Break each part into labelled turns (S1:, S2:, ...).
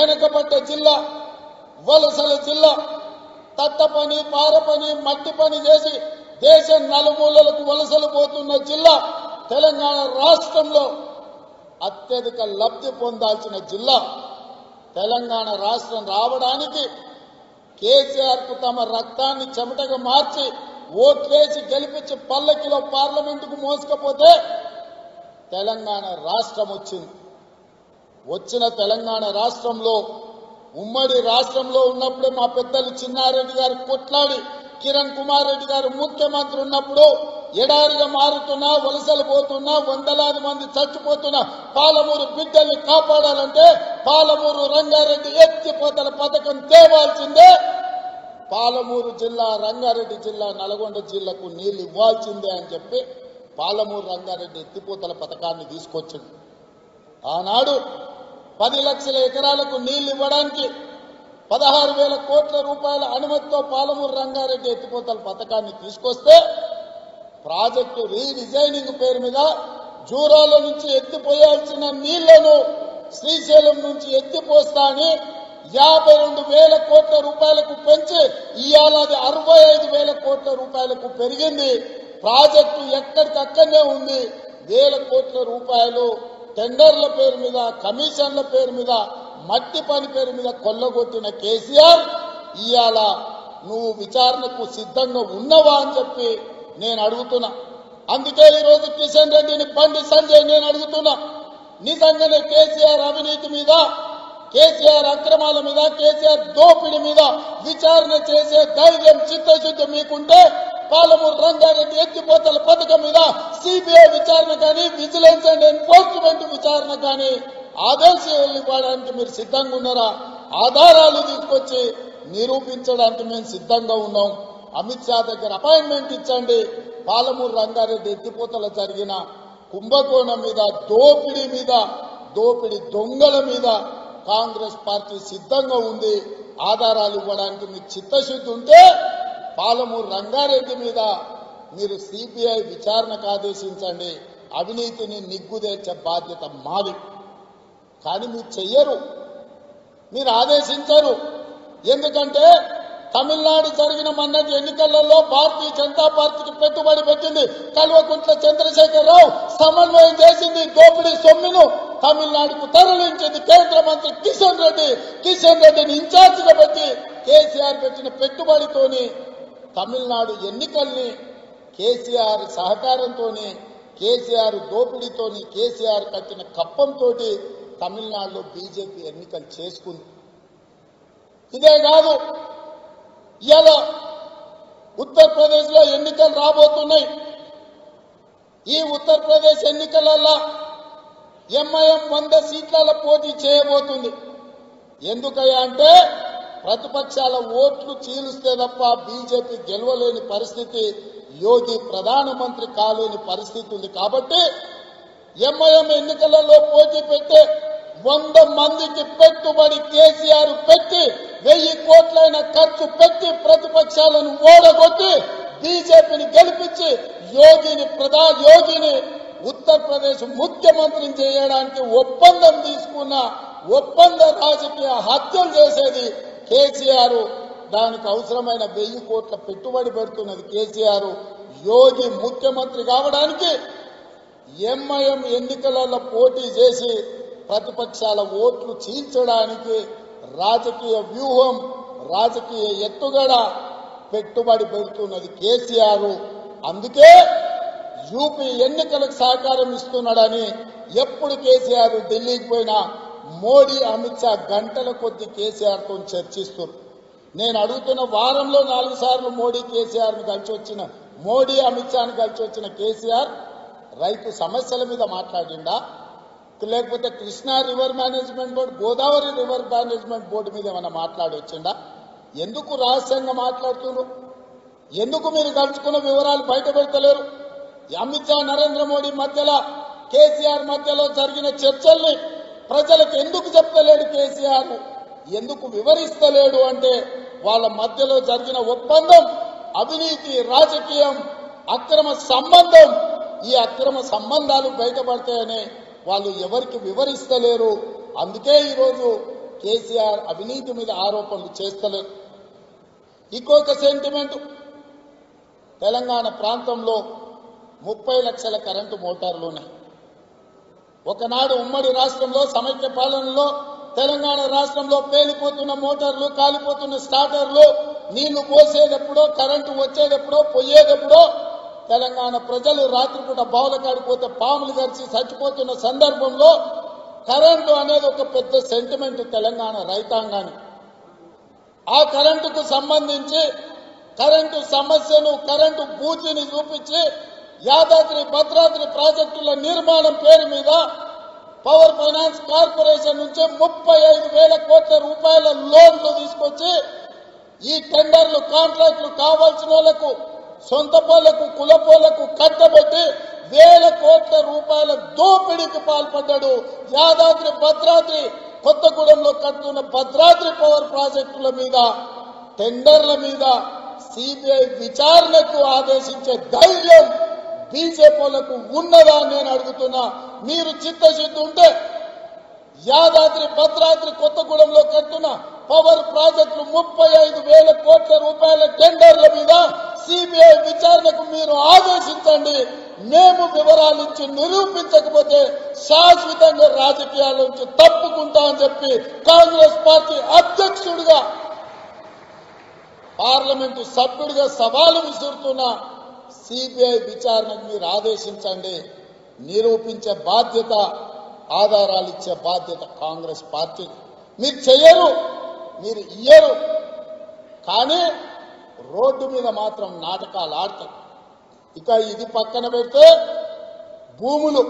S1: వెనుకబడ్డ జిల్లా వలసల జిల్లా తట్ట పని పార పని మట్టి పని చేసి దేశం నలుమూలలకు వలసలు పోతున్న జిల్లా తెలంగాణ రాష్ట్రంలో అత్యధిక లబ్ధి పొందాల్సిన జిల్లా తెలంగాణ రాష్ట్రం రావడానికి కేసీఆర్ కు తమ రక్తాన్ని చెమటగా మార్చి ఓట్లేసి గెలిపించి పల్లకిలో పార్లమెంటుకు మోసుకపోతే తెలంగాణ రాష్ట్రం వచ్చింది వచ్చిన తెలంగాణ రాష్ట్రంలో ఉమ్మడి రాష్ట్రంలో ఉన్నప్పుడే మా పెద్దలు చిన్నారెడ్డి గారు కొట్లాడి కిరణ్ కుమార్ రెడ్డి గారు ముఖ్యమంత్రి ఉన్నప్పుడు ఎడారిగా మారుతున్నా వలసలు పోతున్నా వందలాది మంది చచ్చిపోతున్నా పాలమూరు బిడ్డల్ని కాపాడాలంటే పాలమూరు రంగారెడ్డి ఎత్తిపోతల పథకం తేవాల్సిందే పాలమూరు జిల్లా రంగారెడ్డి జిల్లా నల్గొండ జిల్లాకు నీళ్లు ఇవ్వాల్సిందే అని చెప్పి పాలమూరు రంగారెడ్డి ఎత్తిపోతల పథకాన్ని తీసుకొచ్చింది ఆనాడు పది లక్షల ఎకరాలకు నీళ్లు ఇవ్వడానికి పదహారు వేల కోట్ల రూపాయల అనుమతితో పాలమూరు రంగారెడ్డి ఎత్తిపోతల పథకాన్ని తీసుకొస్తే ప్రాజెక్టు రీడిజైనింగ్ పేరు మీద జూరాల నుంచి ఎత్తిపోయాల్సిన నీళ్లను శ్రీశైలం నుంచి ఎత్తిపోస్తా అని యాభై రెండు వేల కోట్ల రూపాయలకు పెంచి ఇవాళ అది అరవై ఐదు వేల కోట్ల రూపాయలకు పెరిగింది ప్రాజెక్టు ఎక్కడికక్కడనే ఉంది వేల కోట్ల రూపాయలు టెండర్ల పేరు మీద కమిషన్ల పేరు మీద మట్టి పని పేరు మీద కొల్లగొట్టిన కేసీఆర్ ఇవాళ నువ్వు విచారణకు సిద్ధంగా ఉన్నవా అని చెప్పి నేను అడుగుతున్నా అందుకే ఈ రోజు కిషన్ రెడ్డిని బండి సంజయ్ నేను అడుగుతున్నా నిజంగానే కేసీఆర్ అవినీతి మీద కేసీఆర్ అక్రమాల మీద కేసీఆర్ దోపిడీ మీద విచారణ చేసే ధైర్యం చిత్తశుద్ధి మీకుంటే పాలమూరు రంగారెడ్డి ఎత్తిపోతల పథకం మీద సిబిఐ విచారణ కానీ విజిలెన్స్ అండ్ ఎన్ఫోర్స్మెంట్ విచారణ కానీ ఆదేశాలు ఇవ్వడానికి మీరు సిద్ధంగా ఉన్నారా ఆధారాలు తీసుకొచ్చి నిరూపించడానికి మేము సిద్ధంగా ఉన్నాం అమిత్ షా దగ్గర అపాయింట్మెంట్ ఇచ్చండి పాలమూరు రంగారెడ్డి ఎత్తిపోతల జరిగిన కుంభకోణం మీద దోపిడీ మీద దోపిడీ దొంగల మీద కాంగ్రెస్ పార్టీ సిద్ధంగా ఉంది ఆధారాలు ఇవ్వడానికి మీకు చిత్తశుద్ధి ఉంటే పాలమూరు రంగారెడ్డి మీద మీరు సిబిఐ విచారణకు ఆదేశించండి అవినీతిని నిగ్గుదేర్చే బాధ్యత మాది కానీ మీరు చెయ్యరు మీరు ఆదేశించరు ఎందుకంటే తమిళనాడు జరిగిన మొన్నటి ఎన్నికలలో భారతీయ జనతా పార్టీకి పెట్టుబడి పెట్టింది కల్వకుంట్ల చంద్రశేఖరరావు సమన్వయం చేసింది దోపిడీ సొమ్మును తమిళనాడుకు తరలించింది కేంద్ర మంత్రి కిషన్ రెడ్డి కిషన్ రెడ్డిని ఇన్ఛార్జిగా పెట్టి కేసీఆర్ పెట్టిన పెట్టుబడితోని తమిళనాడు ఎన్నికల్ని కేసీఆర్ సహకారంతోని కేసీఆర్ దోపిడీతోని కేసీఆర్ కట్టిన కప్పంతోటి తమిళనాడులో బీజేపీ ఎన్నికలు చేసుకుంది ఇదే కాదు ఇలా ఉత్తరప్రదేశ్ లో ఎన్నికలు రాబోతున్నాయి ఈ ఉత్తరప్రదేశ్ ఎన్నికలలో ఎంఐఎం వంద సీట్ల పోటీ చేయబోతుంది ఎందుకయ్యా అంటే ప్రతిపక్షాల ఓట్లు చీలిస్తే తప్ప బీజేపీ గెలవలేని పరిస్థితి యోగి ప్రధానమంత్రి కాలేని పరిస్థితి ఉంది కాబట్టి ఎంఐఎం ఎన్నికలలో పోటీ పెట్టే వంద మందికి పెట్టుబడి కేసీఆర్ పెట్టి వెయ్యి కోట్లైన ఖర్చు పెట్టి ప్రతిపక్షాలను ఓడగొట్టి బీజేపీని గెలిపించి యోగిని ప్రధా యోగిని ఉత్తరప్రదేశ్ ముఖ్యమంత్రిని చేయడానికి ఒప్పందం తీసుకున్న ఒప్పంద రాజకీయ హత్యలు చేసేది కేసీఆర్ దానికి అవసరమైన వెయ్యి కోట్ల పెట్టుబడి పెడుతున్నది కేసీఆర్ యోగి ముఖ్యమంత్రి కావడానికి ఎంఐఎం ఎన్నికలలో పోటీ చేసి ప్రతిపక్షాల ఓట్లు చీల్చడానికి రాజకీయ వ్యూహం రాజకీయ ఎత్తుగడ పెట్టుబడి పెడుతున్నది కేసీఆర్ అందుకే యూపీ ఎన్నికలకు సహకారం ఇస్తున్నాడని ఎప్పుడు కేసీఆర్ ఢిల్లీకి పోయినా మోడీ అమిత్ షా గంటల కొద్ది కేసీఆర్ తో చర్చిస్తారు నేను అడుగుతున్న వారంలో నాలుగు సార్లు మోడీ కేసీఆర్ ను కలిసి వచ్చిన మోడీ అమిత్ షాను కలిసి వచ్చిన కేసీఆర్ రైతు సమస్యల మీద మాట్లాడిండా లేకపోతే Krishna river management board Godavari river management board మీద ఏమైనా మాట్లాడొచ్చిండా ఎందుకు రహస్యంగా మాట్లాడుతున్నారు ఎందుకు మీరు కలుసుకున్న వివరాలు బయట పెడతలేరు అమిత్ షా నరేంద్ర మోడీ మధ్యలో కేసీఆర్ మధ్యలో జరిగిన చర్చల్ని ప్రజలకు ఎందుకు చెప్తలేడు కేసీఆర్ ఎందుకు వివరిస్తలేడు అంటే వాళ్ళ మధ్యలో జరిగిన ఒప్పందం అవినీతి రాజకీయం అక్రమ సంబంధం ఈ అక్రమ సంబంధాలు బయటపడతాయని వాళ్ళు ఎవరికి వివరిస్తలేరు అందుకే ఈరోజు కేసీఆర్ అవినీతి మీద ఆరోపణలు చేస్తలేదు ఇంకొక సెంటిమెంట్ తెలంగాణ ప్రాంతంలో ముప్పై లక్షల కరెంటు మోటార్లు ఉన్నాయి ఒకనాడు ఉమ్మడి రాష్ట్రంలో సమైక్య పాలనలో తెలంగాణ రాష్ట్రంలో పేలిపోతున్న మోటార్లు కాలిపోతున్న స్టార్టర్లు నీళ్లు పోసేటప్పుడో కరెంటు వచ్చేటప్పుడో పోయేటప్పుడో తెలంగాణ ప్రజలు రాత్రిపూట బావుల కాడిపోతే పాములు గరిచి చచ్చిపోతున్న సందర్భంలో కరెంటు అనేది ఒక పెద్ద సెంటిమెంట్ తెలంగాణ రైతాంగానికి ఆ కరెంటుకు సంబంధించి కరెంటు సమస్యను కరెంటు బూతిని చూపించి యాదాద్రి భద్రాద్రి ప్రాజెక్టుల నిర్మాణం పేరు మీద పవర్ ఫైనాన్స్ కార్పొరేషన్ నుంచి ముప్పై ఐదు వేల కోట్ల రూపాయల లోన్లు తీసుకొచ్చి ఈ టెండర్లు కాంట్రాక్టులు కావాల్సిన వాళ్లకు సొంత పోలకు కులపోలకు కట్టబెట్టి వేల కోట్ల రూపాయల దోపిడీకి పాల్పడ్డాడు యాదాద్రి భద్రాద్రి కొత్తగూడెంలో కట్టున్న భద్రాద్రి పవర్ ప్రాజెక్టుల మీద టెండర్ల మీద సిబిఐ విచారణకు ఆదేశించే ధైర్యం బీజేపీలకు ఉన్నదా అని నేను అడుగుతున్నా మీరు చిత్తశుద్ధి ఉంటే యాదాద్రి భద్రాద్రి కొత్తగూడెంలో కట్టున్న పవర్ ప్రాజెక్టులు ముప్పై ఐదు వేల కోట్ల రూపాయల టెండర్ల మీద సిబిఐ విచారణకు మీరు ఆదేశించండి మేము వివరాలు ఇచ్చి నిరూపించకపోతే శాశ్వతంగా రాజకీయాల నుంచి తప్పుకుంటా అని చెప్పి కాంగ్రెస్ పార్టీ అధ్యక్షుడిగా పార్లమెంటు సభ్యుడిగా సవాలు విసురుతున్న సిబిఐ విచారణకు మీరు ఆదేశించండి నిరూపించే బాధ్యత ఆధారాలు ఇచ్చే బాధ్యత కాంగ్రెస్ పార్టీ మీరు చెయ్యరు మీరు ఇయ్యరు కానీ రోడ్డు మీద మాత్రం నాటకాలు ఆడతారు ఇక ఇది పక్కన పెడితే భూములు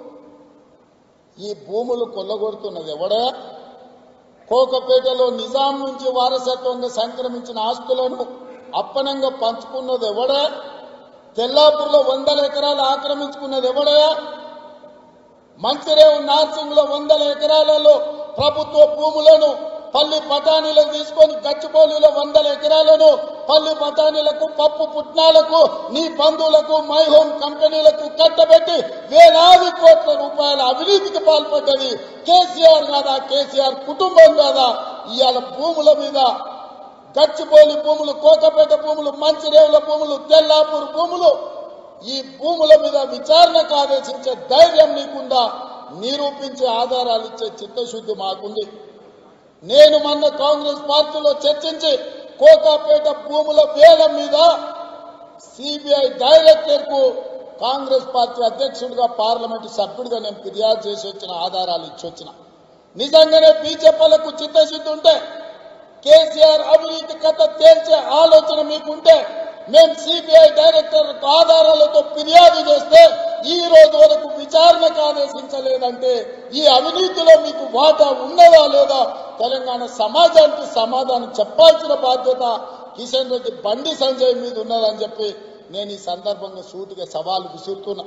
S1: ఈ భూములు కొల్లగొడుతున్నది ఎవడా కోకపేటలో నిజాం నుంచి వారసత్వంగా సంక్రమించిన ఆస్తులను అప్పనంగా పంచుకున్నది ఎవడా తెల్లాపూర్లో వందల ఎకరాలు ఆక్రమించుకున్నది ఎవడయా మంచిరేవు నార్సింగ్లో వందల ఎకరాలలో ప్రభుత్వ భూములను పల్లి పటానీలకు తీసుకొని గచ్చిబౌలిలో వందల ఎకరాలను పల్లి పటానీలకు పప్పు పుట్నాలకు నీ బంధువులకు మై హోమ్ కంపెనీలకు కట్టబెట్టి వేలాది కోట్ల రూపాయల అవినీతికి పాల్పడ్డది కేసీఆర్ కాదా కేసీఆర్ కుటుంబం కాదా ఇవాళ భూముల మీద గచ్చిబౌలి భూములు కోకపేట భూములు మంచిరేవుల భూములు తెల్లాపూర్ భూములు ఈ భూముల మీద విచారణకు ఆదేశించే ధైర్యం నీకుందా నిరూపించే ఆధారాలు ఇచ్చే చిత్తశుద్ధి మాకుంది నేను మొన్న కాంగ్రెస్ పార్టీలో చర్చించి కోకాపేట భూముల వేలం మీద సిబిఐ డైరెక్టర్ కు కాంగ్రెస్ పార్టీ అధ్యక్షుడిగా పార్లమెంటు సభ్యుడిగా నేను ఫిర్యాదు చేసి వచ్చిన ఆధారాలు ఇచ్చి వచ్చిన నిజంగానే బీజేపీలకు చిత్తశుద్ధి ఉంటే కేసీఆర్ అవినీతి కథ తేల్చే ఆలోచన మీకుంటే మేము సిబిఐ డైరెక్టర్ ఆధారాలతో ఫిర్యాదు చేస్తే ఈ రోజు వరకు విచారణకు ఆదేశించలేదంటే ఈ అవినీతిలో మీకు వాటా ఉన్నదా లేదా తెలంగాణ సమాజానికి సమాధానం చెప్పాల్సిన బాధ్యత కిషన్ రెడ్డి బండి సంజయ్ మీద ఉన్నదని చెప్పి నేను ఈ సందర్భంగా సూటిగా సవాలు విసురుతున్నా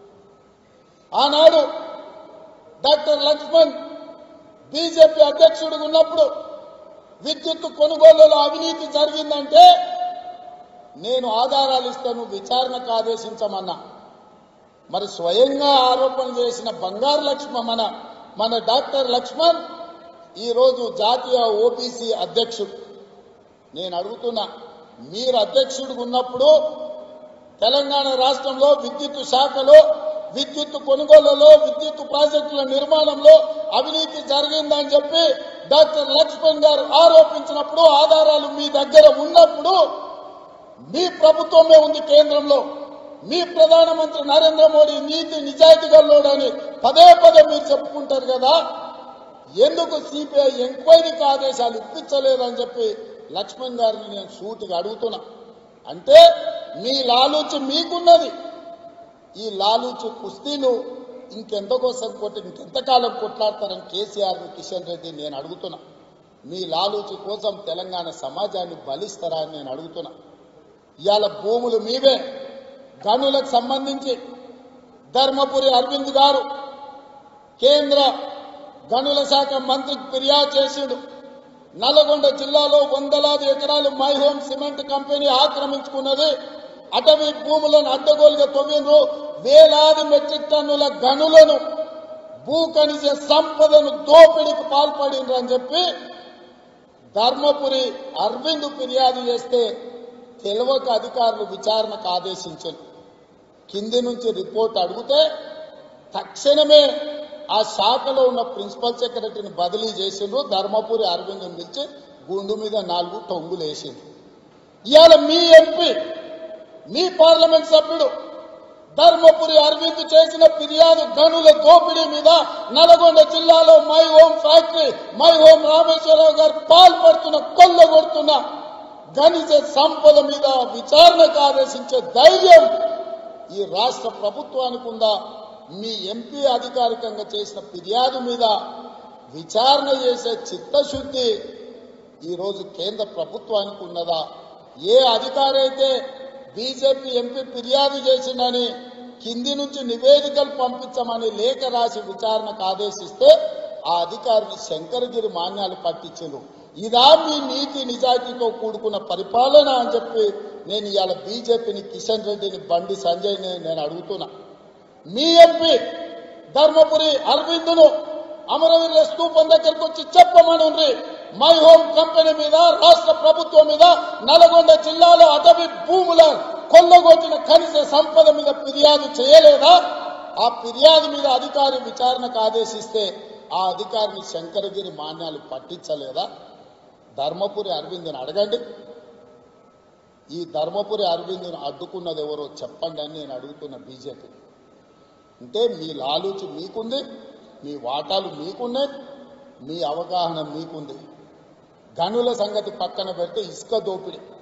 S1: ఆనాడు డాక్టర్ లక్ష్మణ్ బీజేపీ అధ్యక్షుడిగా ఉన్నప్పుడు విద్యుత్ కొనుగోలులో అవినీతి జరిగిందంటే నేను ఆధారాలు ఇస్తాను విచారణకు ఆదేశించమన్నా మరి స్వయంగా ఆరోపణ చేసిన బంగారు లక్ష్మణ్ మన మన డాక్టర్ లక్ష్మణ్ ఈరోజు జాతీయ ఓబీసీ అధ్యక్షుడు నేను అడుగుతున్నా మీరు అధ్యక్షుడిగా ఉన్నప్పుడు తెలంగాణ రాష్ట్రంలో విద్యుత్ శాఖలో విద్యుత్ కొనుగోలులో విద్యుత్ ప్రాజెక్టుల నిర్మాణంలో అవినీతి జరిగిందని చెప్పి డాక్టర్ లక్ష్మణ్ గారు ఆరోపించినప్పుడు ఆధారాలు మీ దగ్గర ఉన్నప్పుడు మీ ప్రభుత్వమే ఉంది కేంద్రంలో మీ ప్రధానమంత్రి నరేంద్ర మోడీ నీతి నిజాయితీ గల్లోడని పదే పదే మీరు చెప్పుకుంటారు కదా ఎందుకు సిపిఐ ఎంక్వైరీకి ఆదేశాలు ఇప్పించలేదని చెప్పి లక్ష్మణ్ గారిని నేను సూటిగా అడుగుతున్నా అంటే మీ లాలూచి మీకున్నది ఈ లాలూచి కుస్తీలు ఇంకెంతకోసం కొట్టి ఇంకెంతకాలం కొట్లాడతారని కేసీఆర్ కిషన్ రెడ్డి నేను అడుగుతున్నా మీ లాలూచి కోసం తెలంగాణ సమాజాన్ని బలిస్తారా అని నేను అడుగుతున్నా ఇవాళ భూములు మీవే గనులకు సంబంధించి ధర్మపురి అరవింద్ గారు కేంద్ర గనుల శాఖ మంత్రికి ఫిర్యాదు చేసిండు నల్గొండ జిల్లాలో వందలాది ఎకరాలు మై హోమ్ సిమెంట్ కంపెనీ ఆక్రమించుకున్నది అటవీ భూములను అడ్డగోలుగా తవ్విండ్రు వేలాది మెట్రిక్ టన్నుల గనులను భూ ఖనిజ సంపదను దోపిడీకి పాల్పడిండ్రని చెప్పి ధర్మపురి అరవింద్ ఫిర్యాదు చేస్తే తెలవక అధికారులు విచారణకు ఆదేశించారు కింది నుంచి రిపోర్ట్ అడిగితే తక్షణమే ఆ శాఖలో ఉన్న ప్రిన్సిపల్ సెక్రటరీని బదిలీ చేసిండ్రు ధర్మపురి అరవింద్ పిలిచి గుండు మీద నాలుగు టొంగులు వేసిండ్రు ఇవాళ మీ ఎంపీ మీ పార్లమెంట్ సభ్యుడు ధర్మపురి అరవింద్ చేసిన ఫిర్యాదు గనుల దోపిడీ మీద నల్గొండ జిల్లాలో My Home factory My Home Rameswara Rao గారు పాల్పడుతున్న కొల్లగొడుతున్న ఖనిజ సంపద మీద విచారణకు ఆదేశించే ధైర్యం ఈ రాష్ట్ర ప్రభుత్వానికి ఉందా మీ ఎంపీ అధికారికంగా చేసిన ఫిర్యాదు మీద విచారణ చేసే చిత్తశుద్ధి ఈరోజు కేంద్ర ప్రభుత్వానికి ఉన్నదా ఏ అధికారి అయితే బీజేపీ ఎంపీ ఫిర్యాదు చేసిందని కింది నుంచి నివేదికలు పంపించమని లేఖ రాసి విచారణకు ఆదేశిస్తే ఆ అధికారిని శంకరగిరి మాన్యాలు పట్టించారు ఇదా మీ నీతి నిజాయితీతో కూడుకున్న పరిపాలన అని చెప్పి నేను ఇవాళ బీజేపీని కిషన్ రెడ్డిని బండి సంజయ్ని నేను అడుగుతున్నా మీ ఎంపీ ధర్మపురి అరవిందును అమరవీరుల స్తూపం దగ్గరకు వచ్చి చెప్పమనుండ్రి మై హోమ్ కంపెనీ మీద రాష్ట్ర ప్రభుత్వం మీద నల్గొండ జిల్లాలో అటవీ భూముల కొల్లగొట్టిన ఖనిజ సంపద మీద ఫిర్యాదు చేయలేదా ఆ ఫిర్యాదు మీద అధికారి విచారణకు ఆదేశిస్తే ఆ అధికారిని శంకరగిరి మాన్యాలు పట్టించలేదా ధర్మపురి అరవింద్ని అడగండి ఈ ధర్మపురి అరవింద్ను అడ్డుకున్నది ఎవరో చెప్పండి అని నేను అడుగుతున్న బీజేపీ అంటే మీ లాలూచి మీకుంది మీ వాటాలు మీకున్నాయి మీ అవగాహన మీకుంది గనుల సంగతి పక్కన పెడితే ఇసుక దోపిడీ